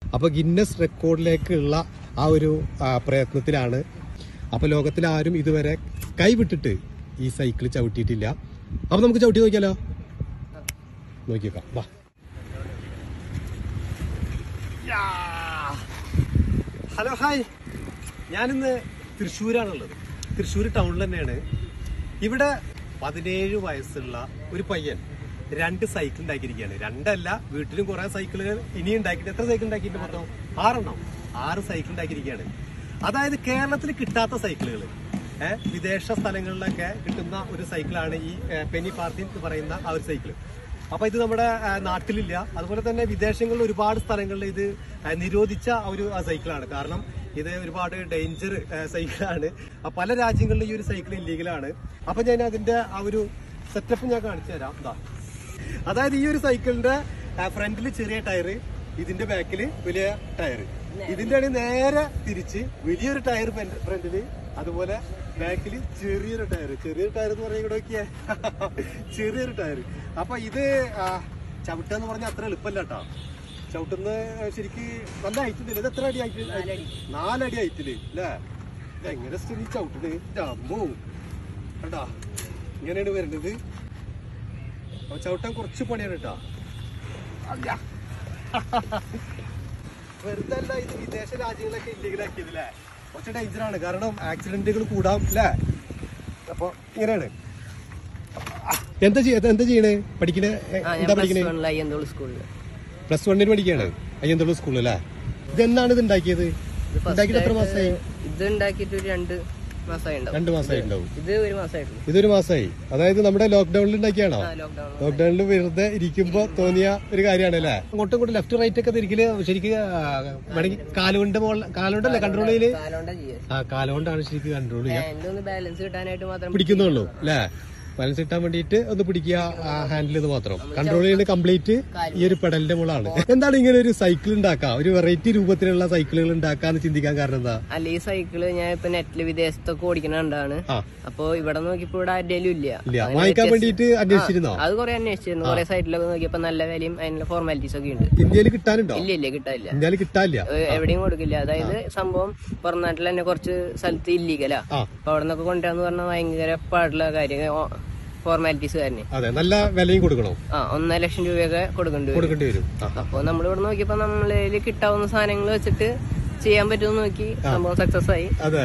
അപ്പൊ ഗിന്നസ് റെക്കോർഡിലേക്കുള്ള ആ ഒരു ആ, പ്രയത്നത്തിലാണ് അപ്പൊ ലോകത്തിൽ ആരും ഇതുവരെ കൈവിട്ടിട്ട് ഈ സൈക്കിൾ ചവിട്ടിയിട്ടില്ല അപ്പൊ നമുക്ക് ചവിട്ടി നോക്കിയാലോ നോക്കിയേക്കാം വാ ഹലോ ഹായ് ഞാനിന്ന് തൃശ്ശൂരാണുള്ളത് തൃശ്ശൂർ ടൗണിൽ തന്നെയാണ് ഇവിടെ പതിനേഴ് വയസ്സുള്ള ഒരു പയ്യൻ രണ്ട് സൈക്കിൾ ഉണ്ടാക്കിയിരിക്കുകയാണ് രണ്ടല്ല വീട്ടിലും കുറെ സൈക്കിളുകൾ ഇനി ഉണ്ടാക്കിയിട്ട് എത്ര സൈക്കിൾ ഉണ്ടാക്കിയിട്ട് മൊത്തം ആറെണ്ണം ആറ് സൈക്കിൾ ഉണ്ടാക്കിയിരിക്കുകയാണ് അതായത് കേരളത്തിൽ കിട്ടാത്ത സൈക്കിളുകൾ ഏഹ് വിദേശ സ്ഥലങ്ങളിലൊക്കെ കിട്ടുന്ന ഒരു സൈക്കിളാണ് ഈ ഏഹ്, പെനി പാർട്ടി എന്ന് പറയുന്ന ആ ഒരു സൈക്കിൾ അപ്പൊ ഇത് നമ്മുടെ ആ, നാട്ടിലില്ല അതുപോലെ തന്നെ വിദേശങ്ങളിൽ ഒരുപാട് സ്ഥലങ്ങളിൽ ഇത് ആ, നിരോധിച്ച ഒരു ആ, സൈക്കിളാണ് കാരണം ഇത് ഒരുപാട് ഡേഞ്ചർ സൈക്കിളാണ് ആ, പല രാജ്യങ്ങളിലും ഈ ഒരു സൈക്കിൾ ഇല്ലീഗലാണ് അപ്പൊ ഞാൻ അതിന്റെ ആ ഒരു സെറ്റപ്പ് ഞാൻ കാണിച്ചു തരാം എന്താ അതായത് ഈ ഒരു സൈക്കിളിന്റെ ഫ്രണ്ടിൽ ചെറിയ ടയറ് ഇതിന്റെ ബാക്കിൽ വലിയ ടയർ ഇതിന്റെ ആണെങ്കിൽ നേരെ തിരിച്ച് വലിയൊരു ടയർ ഫ്രണ്ടില് അതുപോലെ ബാക്കിൽ ചെറിയൊരു ടയർ ചെറിയൊരു ടയർ എന്ന് പറഞ്ഞാൽ ഇവിടെ നോക്കിയേ ചെറിയൊരു ടയർ അപ്പൊ ഇത് ആ, ചവിട്ടുക പറഞ്ഞാൽ അത്ര എളുപ്പമല്ല കേട്ടോ ചവിട്ടുന്ന ശരിക്ക് നല്ല ഹൈറ്റില്ല ഇത് എത്ര അടി ഹൈറ്റ് നാലടി ഹൈറ്റില് അല്ലേ ഇത് എങ്ങനെ സ്ഥിതി ചവിട്ടണ് അമ്മോ കണ്ടാ ഇങ്ങനെയാണ് വരുന്നത് അപ്പൊ ചവിട്ടാൻ കുറച്ച് പണിയാണ് കേട്ടോ വെറുതെ അല്ല ഇത് വിദേശ രാജ്യങ്ങളൊക്കെ ഇല്ലീഗലാക്കിയതല്ലേ കുറച്ച് ഡേഞ്ചർ ആണ് കാരണം ആക്സിഡന്റുകൾ കൂടാം അല്ലേ അപ്പൊ ഇങ്ങനെയാണ് എന്താ ചെയ്യ എന്താ ചെയ്യണേ പഠിക്കണേ എ, എന്താ പഠിക്കണേ അയ്യന്തോൾ സ്കൂളിൽ പ്ലസ് വണ്ണിന് പഠിക്കുകയാണ് അയ്യന്തോള് സ്കൂളിൽ അല്ലേ ഇത് എന്നാണ് ഇത് ഉണ്ടാക്കിയത് ഉണ്ടാക്കിയിട്ട് എത്ര മാസമായി ഇത് ഉണ്ടാക്കിയിട്ട് ഒരു രണ്ട് മാസമായി ഉണ്ടാവും രണ്ട് മാസമായി ഉണ്ടാവും ഇത് ഒരു മാസമായിട്ടുള്ളൂ ഇതൊരു മാസമായി അതായത് നമ്മുടെ ലോക്ക്ഡൌണിൽ ഉണ്ടാക്കിയാണോ ആ ലോക്ക്ഡൌൺ ലോക്ക്ഡൌണിൽ വെറുതെ ഇരിക്കുമ്പോ തോന്നിയ ഒരു കാര്യമാണ് അല്ലേ അങ്ങോട്ടും ഇങ്ങോട്ടും ലെഫ്റ്റ് റൈറ്റ് ഒക്കെ തിരിക്കല് ശരിക്കും ആ, വേണമെങ്കിൽ കാലുകൊണ്ട് മുകളിൽ കാലുകൊണ്ടല്ലേ കൺട്രോൾ ചെയ്യല് കാലോണ്ടാ ചെയ്യാ ആ കാലുകൊണ്ടാണ് ശരിക്കും കൺട്രോൾ ചെയ്യുക ഹാൻഡ് ഒന്ന് ബാലൻസ് കിട്ടാനായിട്ട് മാത്രം പിടിക്കുന്നുള്ളൂ അല്ലേ ബാലൻസ് കിട്ടാൻ വേണ്ടിയിട്ട് ഒന്ന് പിടിക്കുക ആ ഹാൻഡിൽ ഇത് മാത്രം കൺട്രോൾ ചെയ്യുന്നത് കംപ്ലീറ്റ് ഈ ഒരു പെഡലിന്റെ മുകളാണ് എന്താണ് ഇങ്ങനെ ഒരു സൈക്കിൾ ഉണ്ടാക്കുക ഒരു വെറൈറ്റി രൂപത്തിലുള്ള സൈക്കിളുകൾ ഉണ്ടാക്കാന്ന് ചിന്തിക്കാൻ കാരണം എന്താ അല്ല ഈ സൈക്കിള് ഞാൻ ഇപ്പൊ നെറ്റില് വിദേശത്തൊക്കെ ഓടിക്കണണ്ടാണ് ആ അപ്പൊ ഇവിടെ നോക്കിയപ്പോ ഇവിടെ ആരുടെയും ഇല്ല ഇല്ല അങ്ങനെ വാങ്ങിക്കാൻ വ്യത്യസ്ത- വേണ്ടിയിട്ട് അന്വേഷിച്ചിരുന്നോ അത് കുറെ അന്വേഷിച്ചിരുന്നു കുറെ സൈറ്റിലൊക്കെ നോക്കിയപ്പോ നല്ല വിലയും അതിനുള്ള ഫോർമാലിറ്റീസ് ഒക്കെ ഉണ്ട് ഇന്ത്യയിൽ കിട്ടാനുണ്ടോ ഇല്ല ഇല്ല കിട്ടാനില്ല ഇന്ത്യയിൽ കിട്ടാനില്ല ഏ, എവിടെയും കൊടുക്കില്ല അതായത് സംഭവം പുറം നാട്ടിൽ തന്നെ കുറച്ച് സ്ഥലത്ത് ഇല്ലീഗലാ ആ അപ്പൊ അവിടെ നിന്നൊക്കെ കൊണ്ടുവരാന്ന് പറഞ്ഞാൽ ഭയങ്കര പാടുള്ള കാര്യം ഫോർമാലിറ്റീസ് തന്നെ അതെ നല്ല വിലയും കൊടുക്കണം ആ ഒന്നര ലക്ഷം രൂപയൊക്കെ കൊടുക്കേണ്ടി വരും കൊടുക്കേണ്ടി വരും ആ അപ്പൊ നമ്മൾ ഇവിടെ നോക്കിയപ്പോ നമ്മളതിൽ കിട്ടാവുന്ന സാധനങ്ങൾ വെച്ചിട്ട് ചെയ്യാൻ പറ്റുമെന്ന് നോക്കി സംഭവം സക്സസ് ആയി അതെ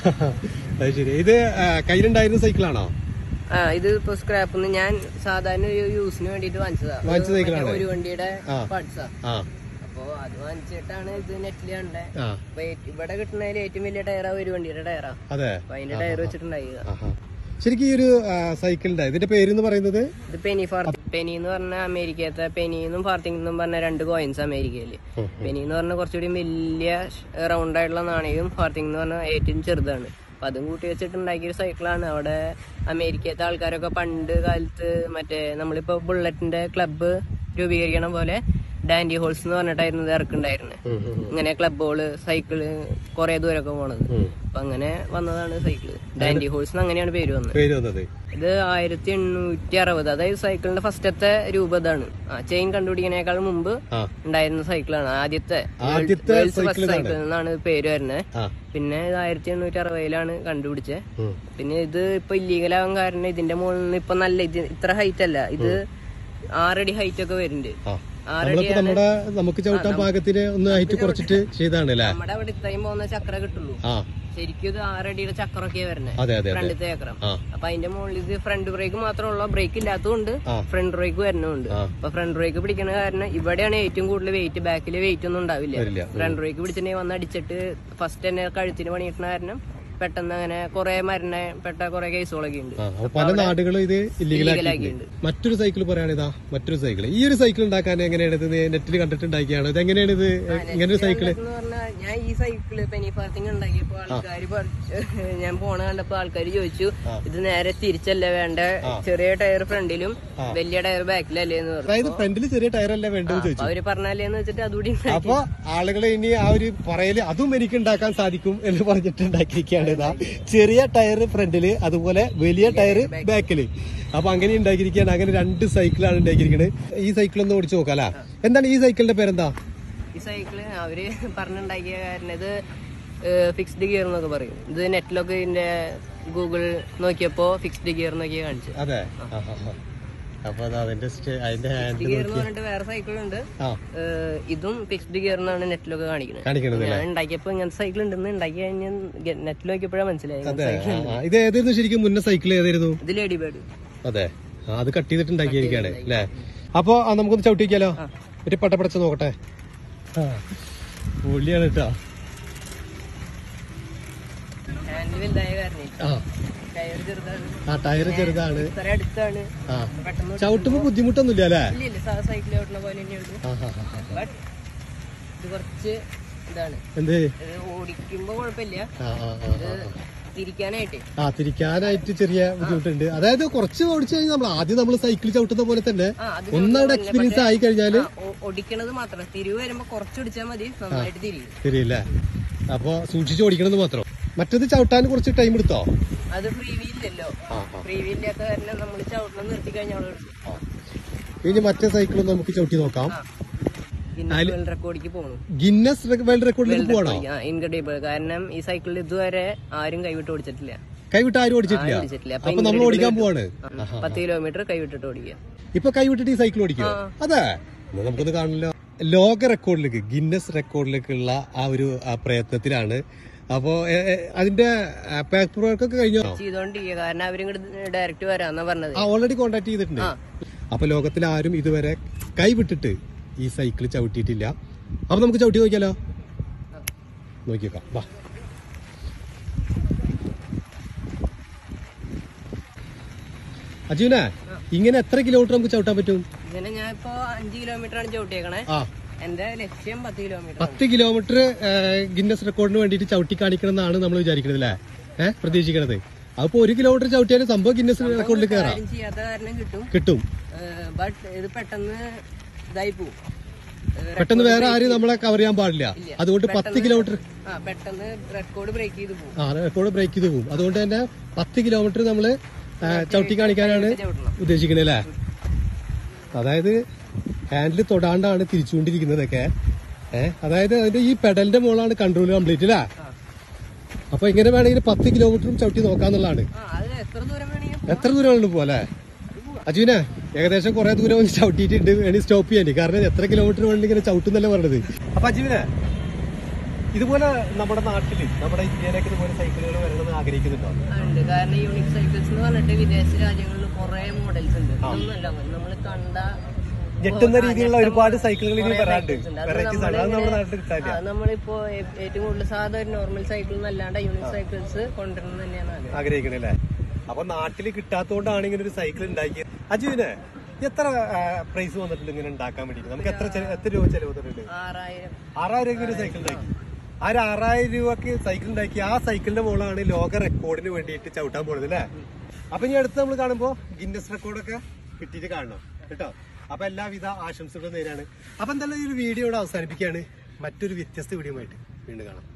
അത് ശരി ഇത് ആ, കയ്യിലുണ്ടായിരുന്ന സൈക്കിളാണോ ആ ഇത് ഇപ്പൊ സ്ക്രാപ്പ് ഞാൻ സാധാരണ ഒരു യൂസിന് വേണ്ടിട്ട് വാങ്ങിച്ചതാ വാങ്ങിച്ച ഒരു സൈക്കിളാണ്? മറ്റേ ഒരു വണ്ടിയുടെ ആ. പാർട്സാ ആ അപ്പൊ അത് വാങ്ങിച്ചിട്ടാണ് ഇത് നെറ്റിൽ കണ്ടേ ആ അപ്പൊ ഏ- ഇവിടെ കിട്ടുന്നതിൽ ഏറ്റവും വലിയ ടയറാ ഒരു വണ്ടിയുടെ ടയറാ അതെ അപ്പൊ അതിന്റെ ടയർ വെച്ചിട്ടുണ്ടായി ആഹാ. ശരിക്കും ഈ ഒരു സൈക്കിളിന്റെ ഇതിന്റെ പേരെന്ന് പറയുന്നത് ഇത് പെനി ഫാർത്തി പെനി എന്ന് പറഞ്ഞ അമേരിക്കത്തെ പെനി എന്നും ഫാർത്തിങ് എന്നും പറഞ്ഞ രണ്ട് കോയിൻസ് അമേരിക്കയില് ഉം. പെനി എന്ന് പറഞ്ഞ കുറച്ചുകൂടി വലിയ റൗണ്ട് ആയിട്ടുള്ള നാണയവും ഫാർത്തിങ് എന്ന് പറഞ്ഞ ഏറ്റവും ചെറുതാണ് അപ്പൊ അതും കൂട്ടി വെച്ചിട്ട് ഉണ്ടാക്കിയ ഒരു സൈക്കിളാണ് അവിടെ അമേരിക്കത്തെ ആൾക്കാരൊക്കെ പണ്ട് കാലത്ത് മറ്റേ നമ്മളിപ്പോ ബുള്ളറ്റിന്റെ ക്ലബ്ബ് രൂപീകരിക്കണ പോലെ ഡാൻഡി ഹോൾസ് എന്ന് പറഞ്ഞിട്ടായിരുന്നു ഇത് ഇറക്കുണ്ടായിരുന്നത് ഉം, ഉം, ഉം. ഇങ്ങനെ ക്ലബ്ബുകള് സൈക്കിള് കുറെ ദൂരമൊക്കെ പോണത് ഉം. അപ്പൊ അങ്ങനെ വന്നതാണ് സൈക്കിള് ഡാൻഡി ഹോൾസ് എന്ന് അങ്ങനെയാണ് പേര് വന്നത് പേര് വന്നത് ഇത് ആയിരത്തി എണ്ണൂറ്റി അറുപത് അതായത് സൈക്കിളിന്റെ ഫസ്റ്റത്തെ രൂപം ഇതാണ് ആ ചെയിൻ കണ്ടുപിടിക്കുന്നതിനേക്കാൾ മുമ്പ് ആ ഉണ്ടായിരുന്ന സൈക്കിളാണ് ആദ്യത്തെ ആദ്യത്തെ വേൾഡ്സ് സൈക്കിൾ ഫസ്റ്റ് സൈക്കിൾ എന്നാണ് പേര് വരുന്നത് ആ പിന്നെ ഇത് ആയിരത്തി എണ്ണൂറ്റി അറുപതിലാണ് കണ്ടുപിടിച്ചത് ഉം. പിന്നെ ഇത് ഇപ്പൊ ഇല്ലീഗലാവാൻ കാരണം ഇതിന്റെ മുകളിൽ നിന്ന് ഇപ്പൊ നല്ല ഇത് ഇത്ര ഹൈറ്റ് അല്ല ഇത് ആറടി ഹൈറ്റ് ഒക്കെ വരുന്നുണ്ട് ആ ആറടി നമ്മളിപ്പോ നമ്മുടെ നമുക്ക് ചവിട്ടാൻ പാകത്തിന് ഒന്ന് ഹൈറ്റ് കുറച്ചിട്ട് ചെയ്താണ് അല്ലേ നമ്മുടെ അവിടെ ഇത്രയും പോകുന്ന ചക്ര കിട്ടുള്ളൂ ആ ശരിക്കും ഇത് ആറടിയുടെ ചക്രമൊക്കെയാ വരുന്നത് അതെ അതെ അതെ ഫ്രണ്ടിലത്തെ ചക്രം ആ അപ്പൊ അതിന്റെ മുകളിൽ ഇത് ഫ്രണ്ട് ബ്രേക്ക് മാത്രമുള്ള ബ്രേക്ക് ഇല്ലാത്തതുകൊണ്ട് ആ. ഫ്രണ്ട് ബ്രേക്ക് വരുന്നുണ്ട് ആ. അപ്പൊ ഫ്രണ്ട് ബ്രേക്ക് പിടിക്കണ കാരണം ഇവിടെയാണ് ഏറ്റവും കൂടുതൽ വെയിറ്റ് ബാക്കിൽ വെയിറ്റ് ഒന്നും ഉണ്ടാവില്ല വരില്ല ഫ്രണ്ട് ബ്രേക്ക് പിടിച്ചിട്ടുണ്ടെങ്കിൽ വന്ന് അടിച്ചിട്ട് ഫസ്റ്റ് തന്നെ കഴുത്തിന് പണി കിട്ടുന്ന കാരണം പെട്ടെന്ന് അങ്ങനെ കുറെ മരണ പെട്ട കുറെ കേസുകളൊക്കെ ഉണ്ട് ആ അപ്പൊ പല നാടുകളും ഇത് ഇല്ലീഗലാക്കി ഇല്ലീഗലാക്കിയിട്ടുണ്ട് മറ്റൊരു സൈക്കിൾ പറയാണിതാ മറ്റൊരു സൈക്കിൾ ഈ ഒരു സൈക്കിൾ ഉണ്ടാക്കാൻ എങ്ങനെയാണ് ഇത് നെറ്റിൽ കണ്ടിട്ടുണ്ടാക്കിയാണ് ഇത് എങ്ങനെയാണ് ഇത് ഇങ്ങനെ ഒരു സൈക്കിള് എന്ന് പറഞ്ഞാൽ ഞാൻ ഈ സൈക്കിള് പെനി പാർത്തിങ് ഉണ്ടാക്കിയപ്പോ ആൾക്കാര് ഞാൻ പോണ കണ്ടപ്പോ ആൾക്കാർ ചോദിച്ചു ഇത് നേരെ തിരിച്ചല്ല വേണ്ട ചെറിയ ടയർ ഫ്രണ്ടിലും വലിയ ടയർ ബാക്കിലല്ലേ എന്ന് പറഞ്ഞു അതായത് ഫ്രണ്ടിൽ ചെറിയ ടയറല്ലേ വേണ്ടത് ചോദിച്ചു അപ്പൊ അവര് പറഞ്ഞല്ലേന്ന് വെച്ചിട്ട് അതുകൂടി ഉണ്ടാക്കി. അപ്പൊ ആളുകളെ ഇനി ആ ഒരു പറയല് അതും എനിക്ക് ഉണ്ടാക്കാൻ സാധിക്കും എന്ന് പറഞ്ഞിട്ട് ഉണ്ടാക്കിയിരിക്കുകയാണ് ഇതാ ചെറിയ ടയർ ഫ്രണ്ടില് അതുപോലെ വലിയ ടയർ ബാക്കില് അപ്പൊ അങ്ങനെ ഉണ്ടാക്കിയിരിക്കുകയാണ് അങ്ങനെ രണ്ട് സൈക്കിളാണ് ഉണ്ടാക്കിയിരിക്കുന്നത് ഈ സൈക്കിൾ ഒന്ന് ഓടിച്ചു നോക്കാം അല്ലേ എന്താണ് ഈ സൈക്കിളിന്റെ പേരെന്താ ഈ സൈക്കിള് അവര് പറഞ്ഞുണ്ടാക്കിയ കാരണം ഇത് ഫിക്സ്ഡ് ഗിയർ എന്നൊക്കെ പറയും ഇത് നെറ്റിലൊക്കെ ഇതിന്റെ ഗൂഗിൾ നോക്കിയപ്പോ ഫിക്സ്ഡ് ഗിയർ നോക്കിയാ കാണിച്ചു അതെ ആ, ആ, ആ. അപ്പൊ അത് അതിന്റെ സ്റ്റേ- അതിന്റെ ഹാൻഡിൽ ഗിയർ എന്ന് പറഞ്ഞിട്ട് വേറെ സൈക്കിൾ ഉണ്ട് ആ ഏഹ് ഇതും ഫിക്സ്ഡ് ഗിയർ എന്നാണ് നെറ്റിലൊക്കെ കാണിക്കുന്നത് കാണിക്കണത് ഞാൻ ഉണ്ടാക്കിയപ്പോ ഇങ്ങനത്തെ സൈക്കിൾ ഉണ്ടെന്ന് ഉണ്ടാക്കി കഴിഞ്ഞാൽ നെറ്റിൽ നോക്കിയപ്പോഴാണ് മനസ്സിലായത് അതെ ആ, ആ. ഇത് ഏതായിരുന്നു ശരിക്കും മുന്നേ സൈക്കിൾ ഏതായിരുന്നു ഇത് ലേഡി ബേർഡ് അതെ ആ, അത് കട്ട് ചെയ്തിട്ട് ഉണ്ടാക്കിയിരിക്കാണ് അല്ലേ അപ്പൊ ആ, നമുക്കൊന്ന് ചവിട്ടിക്കാലോ ഒരു പട്ടപ്പടച്ച് നോക്കട്ടെ ആ പൊളിയാണ് കേട്ടോ ഹാൻഡിൽ വലുതായ കാരണം ആ ടയർ ചെറുതാണ് ആ ടയർ ചെറുതാണ് ഇത്ര അടുത്താണ് ആ പെട്ടെന്ന് ചവിട്ടുമ്പോ ബുദ്ധിമുട്ടൊന്നുമില്ല അല്ലേ ഇല്ല ഇല്ല സാധാ സൈക്കിൾ ഓട്ടുന്ന പോലെ തന്നെയുള്ളൂ ആ, ആ, ആ, ആ. ബട്ട് ഇത് കുറച്ച് ഇതാണ് എന്ത് ഇത് ഓടിക്കുമ്പോ കുഴപ്പമില്ല ആ ആ ആ ഇത് തിരിക്കാനായിട്ട് ആ തിരിക്കാനായിട്ട് ചെറിയ ബുദ്ധിമുട്ടുണ്ട് അതായത് കുറച്ച് ഓടിച്ചു കഴിഞ്ഞാൽ നമ്മൾ ആദ്യം നമ്മൾ സൈക്കിൾ ചവിട്ടുന്ന പോലെ തന്നെ ആ അത് ഒന്നാട് എക്സ്പീരിയൻസ് ആയി കഴിഞ്ഞാല് ആ, ഒ- ഒടിക്കണത് മാത്രം തിരിവ് വരുമ്പോ കുറച്ച് ഒടിച്ചാൽ മതി നന്നായിട്ട് തിരിയും ശരിയല്ലേ അപ്പൊ സൂക്ഷിച്ച് ഓടിക്കണമെന്ന് മാത്രം മറ്റത് ചവിട്ടാൻ കുറച്ച് ടൈം എടുത്തോ അത് ഫ്രീ വീലില്ലല്ലോ ആ, ആ. ഫ്രീ വീലില്ലാത്ത കാരണം നമ്മൾ ചവിട്ടണം നിർത്തി കഴിഞ്ഞാൽ അവിടെ നിർത്തും. ഇനി മറ്റേ സൈക്കിളും നമുക്ക് ചവിട്ടി നോക്കാം ആ ഗിന്നസ് വേൾഡ് റെക്കോർഡിക്ക് പോകണം ഗിന്നസ് വേൾഡ് റെക്കോർഡിലേക്ക് പോകണോ ഇൻക്രെഡിബിൾ കാരണം ഈ സൈക്കിളിൽ ഇതുവരെ ആരും കൈവിട്ട് ഓടിച്ചിട്ടില്ല കൈവിട്ട് ആരും ഓടിച്ചിട്ടില്ല ഓടിച്ചിട്ടില്ല അപ്പൊ നമ്മൾ ഓടിക്കാൻ പോവാണ് ആ, പത്ത് കിലോമീറ്റർ കൈവിട്ടിട്ട് ഓടിക്കുക ഇപ്പൊ കൈവിട്ടിട്ട് ഈ സൈക്കിൾ ഓടിക്കോ അതെ എന്നാ നമുക്കൊന്ന് കാണണല്ലോ ലോക റെക്കോർഡിലേക്ക് ഗിന്നസ് റെക്കോർഡിലേക്കുള്ള ആ ഒരു ആ, പ്രയത്നത്തിലാണ് അപ്പോ എ, എ, അതിന്റെ പേപ്പർ വർക്ക് ഒക്കെ കഴിഞ്ഞോ ചെയ്തോണ്ടിരിക്കുക കാരണം അവരിങ്ങോട്ട് ഡയറക്റ്റ് വരാന്നാ പറഞ്ഞത് ആ ഓൾറെഡി കോണ്ടാക്ട് ചെയ്തിട്ടുണ്ട് ആ. അപ്പൊ ലോകത്തിൽ ആരും ഇതുവരെ കൈവിട്ടിട്ട് ഈ സൈക്കിൾ ചവിട്ടിയിട്ടില്ല അപ്പൊ നമുക്ക് ചവിട്ടി നോക്കിയാലോ നോക്കിയേക്കാം വാ അജീവനെ ഇങ്ങനെ എത്ര കിലോമീറ്റർ നമുക്ക് ചവിട്ടാൻ പറ്റും ഇങ്ങനെ ഞാൻ ഇപ്പൊ അഞ്ച് കിലോമീറ്റർ ആണ് ചവിട്ടിയേക്കണേ ആ എന്റെ ലക്ഷ്യം പത്ത് കിലോമീറ്റർ പത്ത് കിലോമീറ്റർ ഗിന്നസ് റെക്കോർഡിന് വേണ്ടിയിട്ട് ചവിട്ടി കാണിക്കണം എന്നാണ് നമ്മൾ വിചാരിക്കുന്നത് അല്ലേ ഏഹ് പ്രതീക്ഷിക്കണത് അപ്പൊ ഒരു കിലോമീറ്റർ ചവിട്ടിയാലും സംഭവം ഗിന്നസ് റെക്കോർഡിൽ കയറാം കാര്യം ചെയ്യാത്ത കാരണം കിട്ടും കിട്ടും ബട്ട് ഇത് പെട്ടെന്ന് ഇതായി പോവും ഏഹ് പെട്ടെന്ന് വേറെ ആരും നമ്മളെ കവർ ചെയ്യാൻ പാടില്ല അതുകൊണ്ട് പത്ത് കിലോമീറ്റർ ആ പെട്ടെന്ന് റെക്കോർഡ് ബ്രേക്ക് ചെയ്ത് പോകും ആ റെക്കോർഡ് ബ്രേക്ക് ചെയ്ത് പോകും അതുകൊണ്ട് തന്നെ പത്ത് കിലോമീറ്റർ നമ്മള് ആ, ചവിട്ടി കാണിക്കാനാണ് ചവിട്ടണം ഉദ്ദേശിക്കുന്നത് അല്ലേ അതായത് ഹാൻഡിൽ തൊടാണ്ടാണ് തിരിച്ചുകൊണ്ടിരിക്കുന്നതൊക്കെ ഏഹ് അതായത് അതിന്റെ ഈ പെഡലിന്റെ മുകളാണ് കൺട്രോൾ കംപ്ലീറ്റ് അല്ലേ അപ്പൊ ഇങ്ങനെ വേണമെങ്കിൽ പത്ത് കിലോമീറ്ററും ചവിട്ടി നോക്കാന്നുള്ളതാണ് ആ അത് എത്ര ദൂരം വേണമെങ്കിൽ എത്ര ദൂരമാണ് പോലെ അജുവിനെ ഏകദേശം കുറെ ദൂരം ഒന്ന് ചവിട്ടിയിട്ടുണ്ട് വേണി സ്റ്റോപ്പ് ചെയ്യാൻ കാരണം എത്ര കിലോമീറ്റർ വേണ്ടി ഇങ്ങനെ ചവിട്ടുന്നല്ലേ പറഞ്ഞത് അപ്പൊ അജുവിനെ ഇതുപോലെ നമ്മുടെ നാട്ടില് നമ്മുടെ ഇന്ത്യയിലേക്ക് ഇതുപോലെ സൈക്കിളുകൾ വരണമെന്ന് ആഗ്രഹിക്കുന്നുണ്ടോ ഉണ്ട് കാരണം യൂണിക് സൈക്കിൾസ് എന്ന് പറഞ്ഞിട്ട് വിദേശ രാജ്യങ്ങളിൽ കുറെ മോഡൽസ് ഉണ്ട് ഇതൊന്നുമല്ല നമ്മൾ കണ്ട ഞെട്ടുന്ന രീതിയിലുള്ള ഒരുപാട് സൈക്കിളുകൾ ഇനി കുറേ വരാണ്ട് cycles ഉണ്ട്. അത് വെറൈറ്റീസ് ആണ് അത് നമ്മുടെ നാട്ടിൽ കിട്ടാനില്ല ആ, നമ്മളിപ്പോ ഏ- ഏറ്റവും കൂടുതൽ സാധാ ഒരു നോർമൽ സൈക്കിൾ എന്നല്ലാണ്ട് യൂണിക് സൈക്കിൾസ് കൊണ്ടുവരണം തന്നെയാണ് ആഗ്രഹം ആഗ്രഹിക്കണല്ലേ അപ്പൊ നാട്ടിൽ കിട്ടാത്തോണ്ടാണ് ഇങ്ങനെ ഒരു സൈക്കിൾ ഉണ്ടാക്കിയത് അജുവിന് എത്ര പ്രൈസ് വന്നിട്ടുണ്ട് ഇങ്ങനെ ഉണ്ടാക്കാൻ വേണ്ടി നമുക്ക് എത്ര ചെല- എത്ര രൂപ ചെലവ് വന്നിട്ടുണ്ട് ആറായിരം ആറായിരം രൂപയ്ക്ക് ഒരു സൈക്കിൾ ഉണ്ടാക്കി ആ ഒരു ആറായിരം രൂപക്ക് സൈക്കിൾ ഉണ്ടാക്കി ആ സൈക്കിളിന്റെ മുകളാണ് ലോക റെക്കോർഡിന് വേണ്ടിയിട്ട് ചവിട്ടാൻ പോകുന്നത് അല്ലേ അപ്പൊ ഇനി അടുത്ത് നമ്മൾ കാണുമ്പോ ഗിന്നസ് റെക്കോർഡൊക്കെ കിട്ടിയിട്ട് കാണണം കേട്ടോ അപ്പൊ എല്ലാവിധ ആശംസകളും നേരാണ് അപ്പൊ എന്തായാലും ഈ ഒരു വീഡിയോ ഇവിടെ അവസാനിപ്പിക്കുകയാണ് മറ്റൊരു വ്യത്യസ്ത വീഡിയോ ആയിട്ട് വീണ്ടും കാണാം